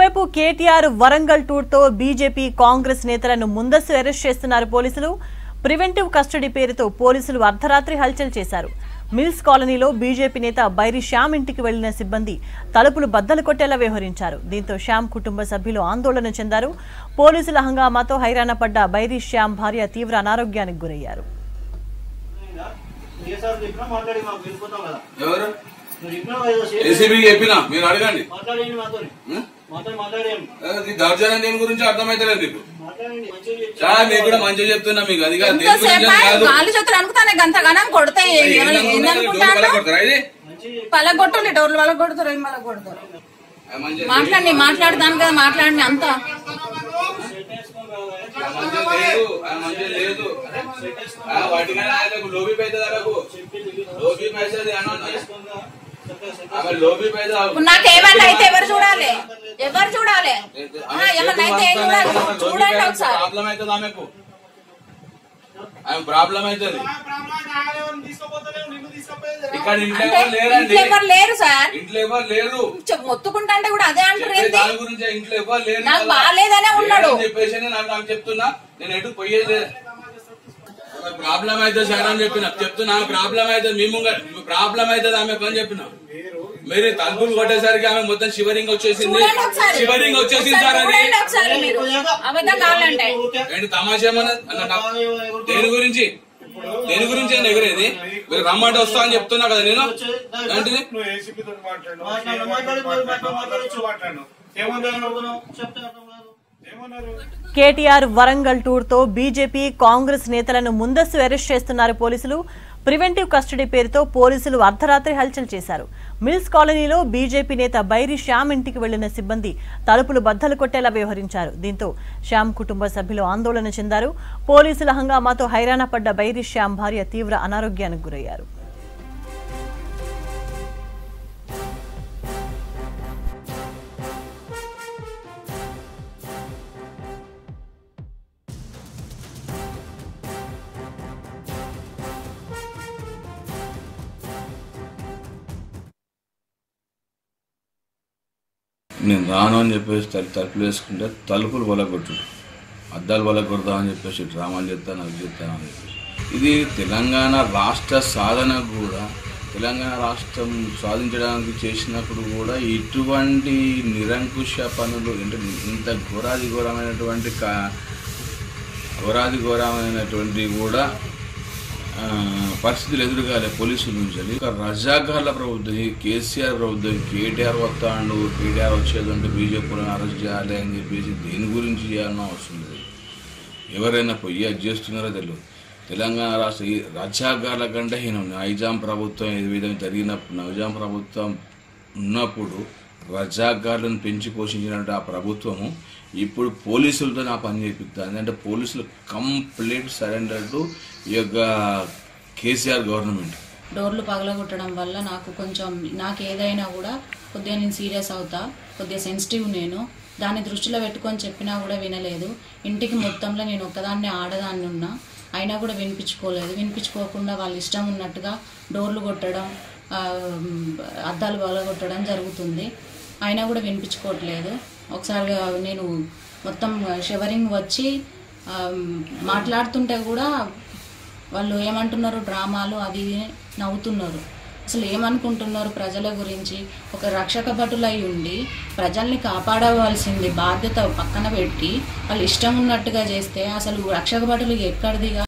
మరోవైపు కేటీఆర్ వరంగల్ టూర్తో బీజేపీ కాంగ్రెస్ నేతలను ముందస్తు అరెస్ట్ చేస్తున్నారు పోలీసులు ప్రివెంటివ్ కస్టడీ పేరుతో పోలీసులు అర్ధరాత్రి హల్చల్ చేశారు మిల్స్ కాలనీలో బీజేపీ నేత బైరి శ్యామ్ ఇంటికి వెళ్లిన సిబ్బంది తలుపులు బద్దలు కొట్టేలా వ్యవహరించారు దీంతో శ్యామ్ కుటుంబ సభ్యులు ఆందోళన చెందారు పోలీసుల హంగామాతో హైరాణ పడ్డ బైరి శ్యామ్ భార్య తీవ్ర అనారోగ్యానికి గురయ్యారు ఏసారి చెప్పినా మాట్లాడి మాకు వెళ్ళిపోతాం కదా ఎవరు నువ్వు చెప్పినావు ఏదో చేసి ఏసీబీకి చెప్పినా మీరు అడగండి మాట్లాడండి మాతో ఉం? మాతో మాట్లాడేయండి ఈ దౌర్జన్యం దేని గురించి అర్థమైతలేదు మీకు మాట్లాడండి మంచిగా చెప్పి చాలా మీకు కూడా మంచిగా చెప్తున్నా మీకు అది కాదు దేని గురించి ఎంతసేపు అని కాదు గాలి చేతులు అనుకుతానే గంతగానం కొడితే ఏందనుకుంటున్నారు? డోర్ ఏందనుకుంటాను పగలగొడతారా ఇది? మంచిగా చెప్పి పలగొట్టాలి డోర్లు వాళ్ళ కొడతారు ఏం వాళ్ళ కొడతారు ఆ మంచిగా మాట్లాడి మాట్లాడదాను కదా మాట్లాడి అంత ఆ మంచిగా లేదు ఆ మంచిగా లేదు ఆ వాటికైనా ఆయనకు లోబీ పైసలు ఆమెకు లోబీ పైసలు అన్న ఆమె లోబీ పైసలు ఇప్పుడు నాకు ఏమన్నా అయితే ఎవరు చూడాలి ఎవరు చూడాలి ఆ, ఏమన్నా అయితే ఏం చూడాలి చూడండి ఒకసారి ప్రాబ్లం అవుతుంది ఆమెకు ఆమె ప్రాబ్లం అవుతుంది ఇక్కడ ఇంట్లో అంటే ఎవరు లేరండి ఇంట్లో ఎవరు లేరు సార్ ఇంట్లో ఎవరు లేరు చెప్- మొత్తుకుంటా అంటే కూడా అదే అంటారు చెప్పే ఏంటి దాని గురించి ఇంట్లో ఎవరు లేరు నాకు కదా. బాగాలేదనే ఉన్నాడు. లేరని చెప్పేసి నాకు నాకు చెప్తున్నా నేను ఎటు పోయేది లేదు ప్రాబ్లం అయితే సార్ అని చెప్పిన చెప్తున్నా ప్రాబ్లం అయితే మేము ప్రాబ్లం అవుతుంది ఆమె పని చెప్పిన మీరు తలుపులు కొట్టేసరికి ఆమె మొత్తం షివరింగ్ వచ్చేసింది చూడండి ఒకసారి షివరింగ్ వచ్చేసింది సార్ అది చూడండి ఒకసారి మీరు అబద్ధం కావాలంటే ఏంటి తమాషా ఏమన్నా అన్న నాకు- దేని గురించి దేని గురించి అని ఎగరేది మీరు రమ్మంటే వస్తా అని చెప్తున్నా కదా నేను ఏంటిది నువ్వు ఏసీపీతో మాట్లాడు మాట్లాడు, మాట్లాడు, మాట్లాడు, మాట్లాడొచ్చు. మాట్లాడు ఏమన్నారు చెప్తే అర్థం కాదు ఏమన్నారు కేటీఆర్ వరంగల్ టూర్తో బీజేపీ కాంగ్రెస్ నేతలను ముందస్తు అరెస్ట్ చేస్తున్నారు పోలీసులు ప్రివెంటివ్ కస్టడీ పేరుతో పోలీసులు అర్ధరాత్రి హల్చల్ చేశారు మిల్స్ కాలనీలో బీజేపీ నేత బైరి శ్యామ్ ఇంటికి వెళ్లిన సిబ్బంది తలుపులు బద్దలు కొట్టేలా వ్యవహరించారు దీంతో శ్యామ్ కుటుంబ సభ్యులు ఆందోళన చెందారు పోలీసుల హంగామాతో హైరాణ పడ్డ బైరి శ్యామ్ భార్య తీవ్ర అనారోగ్యానికి గురయ్యారు నేను రాను అని చెప్పేసి తలు తలుపులు వేసుకుంటే తలుపులు బలగొట్టుడు అద్దాలు బలగొడదాం అని చెప్పేసి డ్రామాలు చేస్తాను అవి చేస్తాను అని చెప్పేసి ఇది తెలంగాణ రాష్ట్ర సాధన కూడా తెలంగాణ రాష్ట్రం సాధించడానికి చేసినప్పుడు కూడా ఇటువంటి నిరంకుశ పనులు అంటే ఇంత ఘోరాది ఘోరమైనటువంటి కా ఘోరాది ఘోరమైనటువంటి కూడా ఆ, పరిస్థితులు ఎదురుగాలే పోలీసుల నుంచి ఇక రజాకార్ల ప్రభుత్వం ఈ కేసీఆర్ ప్రభుత్వం కేటీఆర్ వస్తాడు కేటీఆర్ వచ్చేదంటే బీజేపీలను అరెస్ట్ చేయాలి అని చెప్పేసి దేని గురించి చేయాలన్న అవసరం లేదు ఎవరైనా పోయి అది చేస్తున్నారో తెలియదు తెలంగాణ రాష్ట్ర ఈ రజాకార్ల కంటే హీనం నైజాం ప్రభుత్వం ఏ విధంగా జరిగినప్పుడు నైజాం ప్రభుత్వం ఉన్నప్పుడు రజాకార్లను పెంచి పోషించినట్టు ఆ ప్రభుత్వము ఇప్పుడు పోలీసులతో నా పని చేపిస్తుంది అంటే పోలీసులు కంప్లీట్ సరెండర్ టు ఈ యొక్క కేసీఆర్ గవర్నమెంట్ డోర్లు పగలగొట్టడం వల్ల నాకు కొంచెం నాకు ఏదైనా కూడా కొద్దిగా నేను సీరియస్ అవుతా కొద్దిగా సెన్సిటివ్ నేను దాన్ని దృష్టిలో పెట్టుకొని చెప్పినా కూడా వినలేదు ఇంటికి మొత్తంలో నేను ఒక్కదాన్ని ఆడదాన్ని ఉన్నా అయినా కూడా వినిపించుకోలేదు వినిపించుకోకుండా వాళ్ళ ఇష్టం ఉన్నట్టుగా డోర్లు కొట్టడం ఆ, అద్దాలు పగలగొట్టడం జరుగుతుంది అయినా కూడా వినిపించుకోవట్లేదు ఒకసారి నేను మొత్తం షవరింగ్ వచ్చి ఆ, మాట్లాడుతుంటే కూడా వాళ్ళు ఏమంటున్నారు డ్రామాలు అది ఇది నవ్వుతున్నారు అసలు ఏమనుకుంటున్నారు ప్రజల గురించి ఒక రక్షక భటులై ఉండి ప్రజల్ని కాపాడవలసింది బాధ్యత పక్కన పెట్టి వాళ్ళు ఇష్టం ఉన్నట్టుగా చేస్తే అసలు రక్షక భటులు ఎక్కడిదిగా